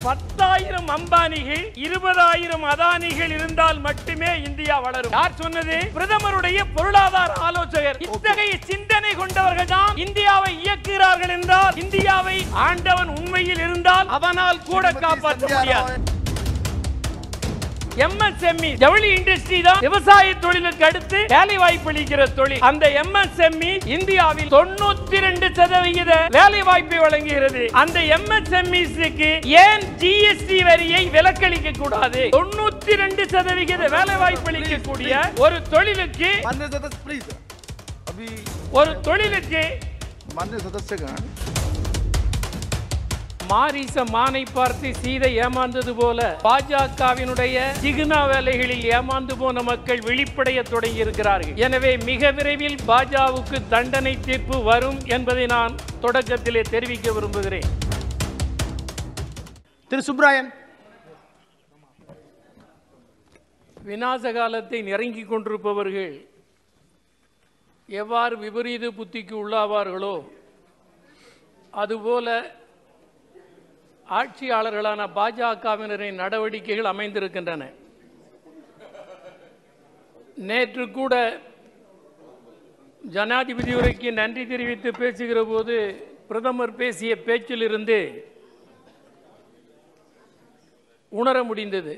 பத்தாயிரம் அம்பானிகள் இருபதாயிரம் அதானிகள் இருந்தால் மட்டுமே இந்தியா வளரும் யார் சொன்னது பிரதமருடைய பொருளாதார ஆலோசகர் இத்தகைய சிந்தனை கொண்டவர்கள் தான் இந்தியாவை இயக்குகிறார்கள் என்றால் இந்தியாவை ஆண்டவன் உண்மையில் இருந்தால் அவனால் கூட காப்பாற்ற முடியாது எம்எஸ்எம்இ ஜவுளி இண்டஸ்ட்ரி தான் விவசாய தொழிலுக்கு அடுத்து வேலை வாய்ப்பு அளிக்கிற தொழில் அந்த எம்எஸ்எம்இ இந்தியாவில் தொண்ணூத்தி ரெண்டு சதவிகித வேலை வாய்ப்பை வழங்குகிறது அந்த எம்எஸ்எம்இக்கு ஏன் ஜிஎஸ்டி வரியை விலக்களிக்க கூடாது தொண்ணூத்தி ரெண்டு சதவிகித வேலை வாய்ப்பு அளிக்கக்கூடிய ஒரு தொழிலுக்கு मान्य सदस्य प्लीज अभी ஒரு தொழிலுக்கு मान्य सदस्यगण மாரிச மானை பார்த்து சீதை ஏமாந்தது போல பாஜகவினுடைய சிகுனா வேலைகளில் ஏமாந்து போன மக்கள் விழிப்படைய தொடங்கி இருக்கிறார்கள் எனவே மிக விரைவில் பாஜகவுக்கு தண்டனை தீர்ப்பு வரும் என்பதை நான் தொடக்கத்திலே தெரிவிக்க விரும்புகிறேன் திரு சுப்ராயன் விநாச காலத்தை நெருங்கிக் கொண்டிருப்பவர்கள் எவ்வாறு விபரீத புத்திக்கு உள்ளாவார்களோ அதுபோல ஆட்சியாளர்களான பாஜகவினரின் நடவடிக்கைகள் அமைந்திருக்கின்றன நேற்று கூட ஜனாதிபதி உரைக்கு நன்றி தெரிவித்து பேசுகிற போது பிரதமர் பேசிய பேச்சிலிருந்து உணர முடிந்தது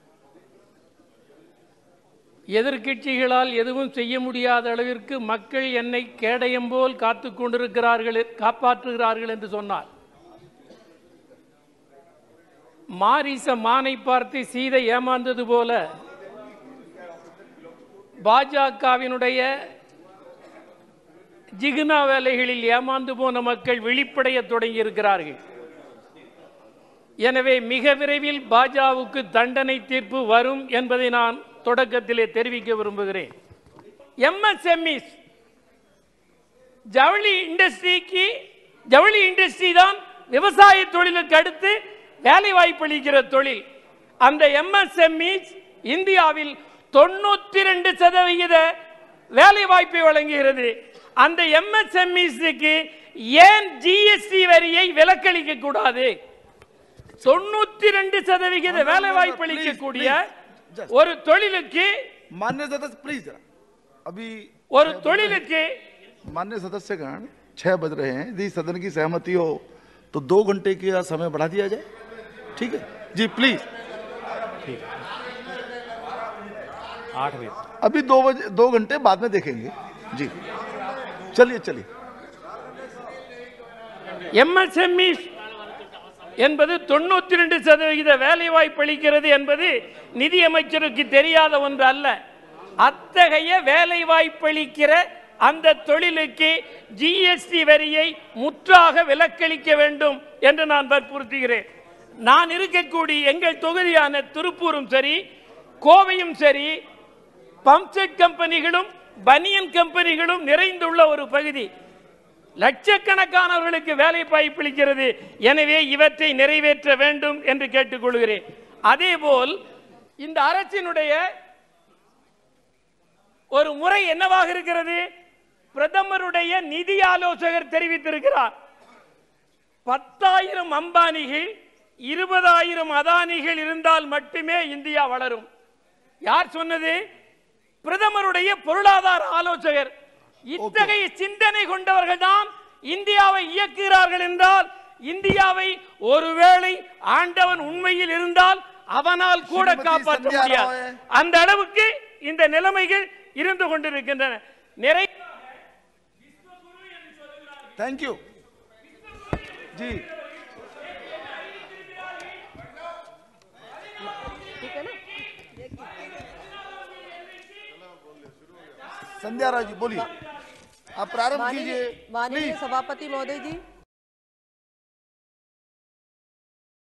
எதிர்க்கட்சிகளால் எதுவும் செய்ய முடியாத அளவிற்கு மக்கள் என்னை கேடயம் போல் காத்து கொண்டிருக்கிறார்கள் காப்பாற்றுகிறார்கள் என்று சொன்னார் மாரிச மானை பார்த்து சீதை ஏமாந்தது போல பாஜகவினுடைய ஜிகுனா வேலைகளில் ஏமாந்து போன மக்கள் விழிப்படைய தொடங்கி இருக்கிறார்கள் எனவே மிக விரைவில் பாஜகவுக்கு தண்டனை தீர்ப்பு வரும் என்பதை நான் தொடக்கத்திலே தெரிவிக்க விரும்புகிறேன் எம்எஸ்எம்இஸ் ஜவுளி இண்டஸ்ட்ரிக்கு ஜவுளி இண்டஸ்ட்ரி தான் விவசாய தொழிலுக்கு அடுத்து வேலை வாய்ப்பு அளிக்கிற தொழில் அந்த எம்எஸ்எம்இஸ் இந்தியாவில் தொண்ணூத்தி ரெண்டு சதவிகித வேலை வாய்ப்பை வழங்குகிறது அந்த எம்எஸ்எம்இஸ்க்கு ஏன் ஜிஎஸ்டி வரியை விலக்களிக்க கூடாது தொண்ணூத்தி ரெண்டு சதவிகித வேலை வாய்ப்பு அளிக்கக்கூடிய ஒரு தொழிலுக்கு मान्य सदस्य प्लीज अभी ஒரு தொழிலுக்கு मान्य सदस्यगण छह बज रहे हैं यदि सदन की सहमति हो तो दो घंटे का समय बढ़ा दिया जाए ठीक है जी प्लीज आठ बजे अभी दो बजे दो घंटे बाद में देखेंगे जी चलिए चलिए எம்எஸ்எம்இ என்பது தொண்ணூத்தி ரெண்டு சதவிகித வேலை வாய்ப்பு அளிக்கிறது என்பது நிதியமைச்சருக்கு தெரியாத ஒன்று அல்ல அத்தகைய வேலை வாய்ப்பு அளிக்கிற அந்த தொழிலுக்கு ஜிஎஸ்டி வரியை முற்றாக விலக்களிக்க வேண்டும் என்று நான் வற்புறுத்துகிறேன் நான் இருக்கக்கூடிய எங்கள் தொகுதியான திருப்பூரும் சரி கோவையும் சரி பம்ப்செட் கம்பெனிகளும் பனியன் கம்பெனிகளும் நிறைந்துள்ள ஒரு பகுதி லட்சக்கணக்கானவர்களுக்கு வேலை வாய்ப்பு அளிக்கிறது எனவே இவற்றை நிறைவேற்ற வேண்டும் என்று கேட்டுக்கொள்கிறேன் அதேபோல் இந்த அரசினுடைய ஒரு முறை என்னவாக இருக்கிறது பிரதமருடைய நிதி ஆலோசகர் தெரிவித்திருக்கிறார் பத்தாயிரம் அம்பானிகள் இருபதாயிரம் அதானிகள் இருந்தால் மட்டுமே இந்தியா வளரும் யார் சொன்னது பிரதமருடைய பொருளாதார ஆலோசகர் இத்தகைய சிந்தனை கொண்டவர்கள் தான் இந்தியாவை இயக்குகிறார்கள் என்றால் இந்தியாவை ஒருவேளை ஆண்டவன் உண்மையில் இருந்தால் அவனால் கூட ஸ்ரீமதி காப்பாற்ற சந்தியா முடியாது ராய். அந்த அளவுக்கு இந்த நிலைமைகள் இருந்து கொண்டிருக்கின்றன நிறைய थैंक यू जी संध्या राव जी बोलिए आप प्रारंभ कीजिए माननीय माननीय प्लीज सभापति महोदय जी